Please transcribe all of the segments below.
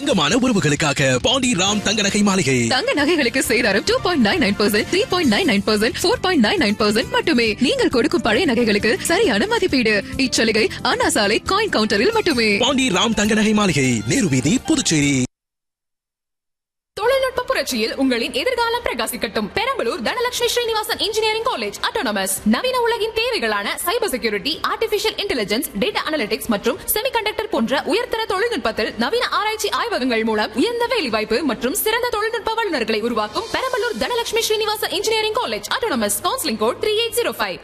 தங்கமான உறவுகளுக்காக பாண்டி ராம் தங்க நகை மாளிகை தங்க நகைகளுக்கு சேதாரம் two point nine nine percent three point nine nine percent four point nine nine percent மட்டுமே நீங்கள் கொடுக்கும் பழைய நகைகளுக்கு சரியான மதிப்பீடு இச்சலுகை அண்ணா சாலை காயின் கவுண்டரில் மட்டுமே பாண்டி ராம் தங்க நகை மாளிகை நேரு வீதி புதுச்சேரி தொழில்நுட்ப புரட்சியில் உங்களின் எதிர்காலம் பிரகாசிக்கட்டும் Perambalur Dhanalakshmi Srinivasan engineering college autonomous நவீன உலகின் தேவைகளான cyber security artificial intelligence data analytics மற்றும் செமிகண்டக்டர் போன்ற உயர்தர தொழில்நுட்பத்தில் நவீன ஆராய்ச்சி ஆய்வகங்கள் மூலம் உயர்ந்த வேலைவாய்ப்பு மற்றும் சிறந்த தொழில்நுட்ப வல்லுநர்களை உருவாக்கும் Perambalur Dhanalakshmi Srinivasan engineering college autonomous counselling code three eight zero five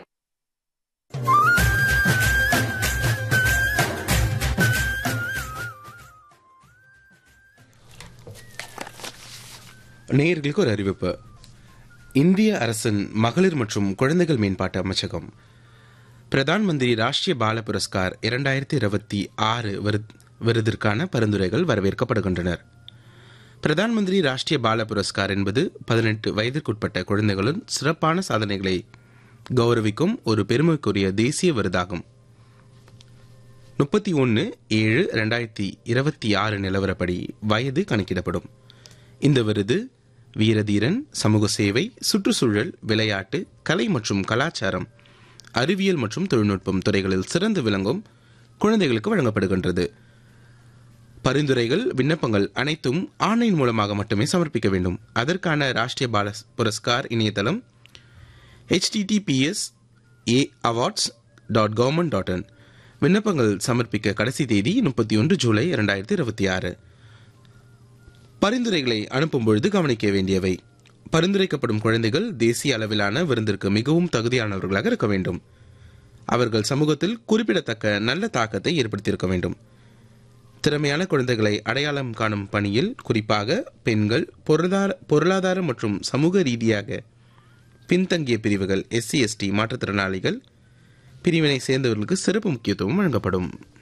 நேயர்களுக்கு ஒரு அறிவிப்பு இந்திய அரசின் மகளிர் மற்றும் குழந்தைகள் மேம்பாட்டு அமைச்சகம் பிரதான் மந்திரி ராஷ்டிரிய பால புரஸ்கார் இரண்டாயிரத்தி இருபத்தி ஆறு விருதிற்கான பரிந்துரைகள் வரவேற்கப்படுகின்றனர் பிரதான் மந்திரி ராஷ்டிரிய பால புரஸ்கார் என்பது பதினெட்டு வயதிற்குட்பட்ட குழந்தைகளின் சிறப்பான சாதனைகளை கௌரவிக்கும் ஒரு பெருமைக்குரிய தேசிய விருதாகும் முப்பத்தி ஒன்று ஏழு ரெண்டாயிரத்தி இருபத்தி ஆறு நிலவரப்படி வயது கணக்கிடப்படும் இந்த விருது வீரதீரன் சமூக சேவை சுற்றுச்சூழல் விளையாட்டு கலை மற்றும் கலாச்சாரம் அறிவியல் மற்றும் தொழில்நுட்பம் துறைகளில் சிறந்து விளங்கும் குழந்தைகளுக்கு வழங்கப்படுகின்றது பரிந்துரைகள் விண்ணப்பங்கள் அனைத்தும் ஆன்லைன் மூலமாக மட்டுமே சமர்ப்பிக்க வேண்டும் அதற்கான ராஷ்டிரிய பால புரஸ்கார் இணையதளம் https A awards dot government dot in விண்ணப்பங்கள் சமர்ப்பிக்க கடைசி தேதி முப்பத்தி ஒன்று ஜூலை இரண்டாயிரத்தி இருபத்தி ஆறு பரிந்துரைகளை அனுப்பும் பொழுது கவனிக்க வேண்டியவை பரிந்துரைக்கப்படும் குழந்தைகள் தேசிய அளவிலான விருந்திற்கு மிகவும் தகுதியானவர்களாக இருக்க வேண்டும் அவர்கள் சமூகத்தில் குறிப்பிடத்தக்க நல்ல தாக்கத்தை ஏற்படுத்தியிருக்க வேண்டும் திறமையான குழந்தைகளை அடையாளம் காணும் பணியில் குறிப்பாக பெண்கள் பொருளாதார பொருளாதார மற்றும் சமூக ரீதியாக பின்தங்கிய பிரிவுகள் எஸ்சி எஸ்டி மாற்றுத்திறனாளிகள் பிரிவினை சேர்ந்தவர்களுக்கு சிறப்பு முக்கியத்துவம் வழங்கப்படும்